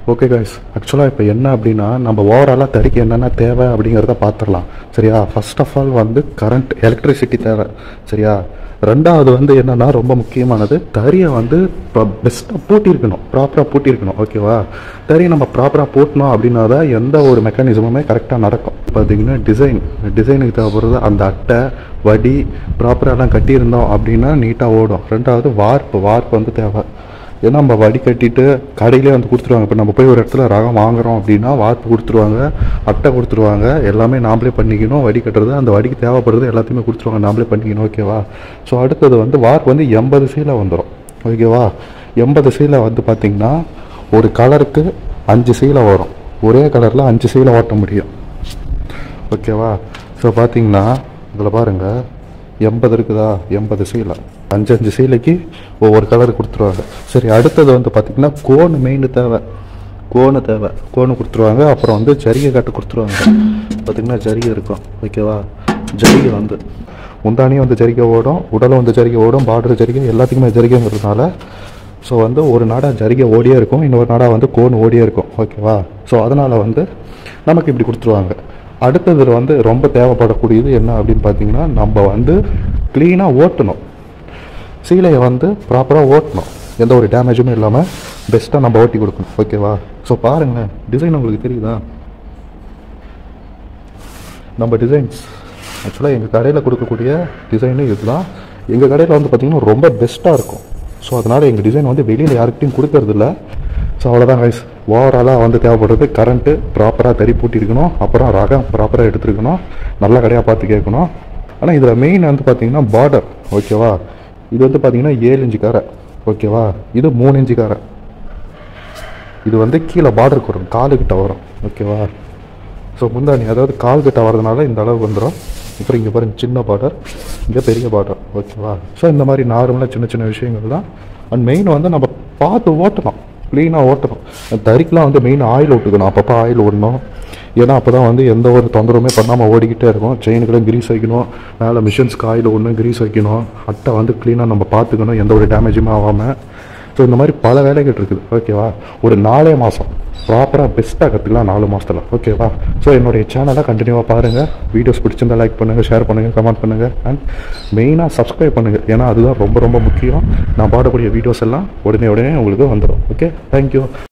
okay guys ஆக்சுவலாக இப்போ என்ன அப்படின்னா நம்ம ஓவராலாக தறிக்கு என்னென்ன தேவை அப்படிங்கிறத பார்த்துடலாம் சரியா ஃபர்ஸ்ட் ஆஃப் ஆல் வந்து கரண்ட் எலக்ட்ரிசிட்டி தேவை சரியா ரெண்டாவது வந்து என்னென்னா ரொம்ப முக்கியமானது தறியை வந்து இப்போ பெஸ்ட்டாக பூட்டியிருக்கணும் ப்ராப்பராக பூட்டியிருக்கணும் ஓகேவா தறியை நம்ம ப்ராப்பராக பூட்டினோம் அப்படின்னா தான் எந்த ஒரு மெக்கானிசமுமே கரெக்டாக நடக்கும் பார்த்தீங்கன்னா டிசைன் டிசைனுக்கு தேவைப்படுறது அந்த அட்டை வடி ப்ராப்பராக எல்லாம் கட்டியிருந்தோம் அப்படின்னா நீட்டாக ஓடும் ரெண்டாவது வார்ப்பு வார்ப்பு வந்து தேவை ஏன்னா நம்ம வடி கட்டிட்டு கடையிலே வந்து கொடுத்துருவாங்க இப்போ நம்ம போய் ஒரு இடத்துல ரகம் வாங்குறோம் அப்படின்னா வார்ப்பு கொடுத்துருவாங்க அட்டை கொடுத்துருவாங்க எல்லாமே நாமளே பண்ணிக்கணும் வடி கட்டுறது அந்த வடிக்கு தேவைப்படுறது எல்லாத்தையுமே கொடுத்துருவாங்க நாமளே பண்ணிக்கணும் ஓகேவா ஸோ அடுத்தது வந்து வார்ப்பு வந்து எண்பது சீலை வந்துடும் ஓகேவா எண்பது சீலை வந்து பார்த்திங்கன்னா ஒரு கலருக்கு அஞ்சு சீலை வரும் ஒரே கலரில் அஞ்சு சீலை ஓட்ட முடியும் ஓகேவா ஸோ பார்த்தீங்கன்னா இதில் பாருங்கள் எண்பது இருக்குதா எண்பது சீலை அஞ்சு அஞ்சு சீலைக்கு ஒவ்வொரு கலர் கொடுத்துருவாங்க சரி அடுத்தது வந்து பார்த்திங்கன்னா கோன் மெயின் தேவை கோனு தேவை கோனு கொடுத்துருவாங்க அப்புறம் வந்து ஜரிகை கட்டு கொடுத்துருவாங்க பார்த்திங்கன்னா ஜரிகை இருக்கும் ஓகேவா ஜரிகை வந்து முந்தானியும் வந்து ஜரிகை ஓடும் உடலும் வந்து ஜரிகை ஓடும் பார்டர் ஜரிகை எல்லாத்துக்குமே ஜரிகைங்கிறதுனால ஸோ வந்து ஒரு நாடா ஜரிகை ஓடியே இருக்கும் இன்னொரு நாடா வந்து கோன் ஓடியே இருக்கும் ஓகேவா ஸோ அதனால் வந்து நமக்கு இப்படி கொடுத்துருவாங்க அடுத்தது வந்து ரொம்ப தேவைப்படக்கூடியது என்ன அப்படின்னு பார்த்தீங்கன்னா நம்ம வந்து க்ளீனாக ஓட்டணும் சீலையை வந்து ப்ராப்பராக ஓட்டணும் எந்த ஒரு டேமேஜுமே இல்லாமல் பெஸ்ட்டாக நம்ம ஓட்டி கொடுக்கணும் ஓகேவா ஸோ பாருங்களேன் டிசைன் உங்களுக்கு தெரியுதா நம்ம டிசைன்ஸ் ஆக்சுவலாக எங்கள் கடையில் கொடுக்கக்கூடிய டிசைனு இதுதான் எங்கள் கடையில் வந்து பார்த்திங்கன்னா ரொம்ப பெஸ்ட்டாக இருக்கும் ஸோ அதனால் எங்கள் டிசைன் வந்து வெளியில் யாருக்கிட்டையும் கொடுக்கறதில்ல ஸோ அவ்வளோதான் கைஸ் ஓவராலாக வந்து தேவைப்படுறது கரண்ட்டு ப்ராப்பராக தறி பூட்டியிருக்கணும் அப்புறம் ரகம் ப்ராப்பராக எடுத்துருக்கணும் நல்ல கடையாக பார்த்து கேட்கணும் ஆனால் இதில் மெயின் வந்து பார்த்திங்கன்னா பார்டர் ஓகேவா இது வந்து பார்த்திங்கன்னா ஏழு இன்ச்சு காரை ஓகேவா இது மூணு இன்ச்சு காரை இது வந்து கீழே பார்டருக்கு வரும் காலுக்கிட்ட வரும் ஓகேவா ஸோ முந்தானி அதாவது கால் கிட்ட வரதுனால இந்த அளவுக்கு வந்துடும் அப்புறம் இங்கே பாருங்க சின்ன பார்டர் இங்கே பெரிய பார்டர் ஓகேவா ஸோ இந்த மாதிரி நார்மலாக சின்ன சின்ன விஷயங்கள் தான் அண்ட் மெயின் வந்து நம்ம பார்த்து ஓட்டணும் க்ளீனாக ஓட்டணும் தறிக்கெலாம் வந்து மெயின் ஆயில் விட்டுக்கணும் அப்பப்போ ஆயில் விடணும் ஏன்னா அப்போ தான் வந்து எந்த ஒரு தொந்தரவுமே பண்ணாமல் ஓடிக்கிட்டே இருக்கும் செயினுக்கெல்லாம் கிரீஸ் வைக்கணும் மேலே மிஷின்ஸ்க்கு ஆயில் ஒன்று கிரீஸ் வைக்கணும் அட்டை வந்து க்ளீனாக நம்ம பார்த்துக்கணும் எந்த ஒரு டேமேஜுமே ஆகாமல் ஸோ இந்த மாதிரி பல வேலைகள் இருக்குது ஓகேவா ஒரு நாலே மாதம் ப்ராப்பராக பெஸ்ட்டாக கற்றுக்கலாம் நாலு மாதத்தில் ஓகேவா ஸோ என்னுடைய சேனலை கண்டினியூவாக பாருங்கள் வீடியோஸ் பிடிச்சிருந்தா லைக் பண்ணுங்கள் ஷேர் பண்ணுங்கள் கமெண்ட் பண்ணுங்கள் அண்ட் மெயினாக சப்ஸ்கிரைப் பண்ணுங்கள் ஏன்னா அதுதான் ரொம்ப ரொம்ப முக்கியம் நான் பாடக்கூடிய வீடியோஸ் எல்லாம் உடனே உடனே உங்களுக்கு வந்துடும் ஓகே தேங்க்யூ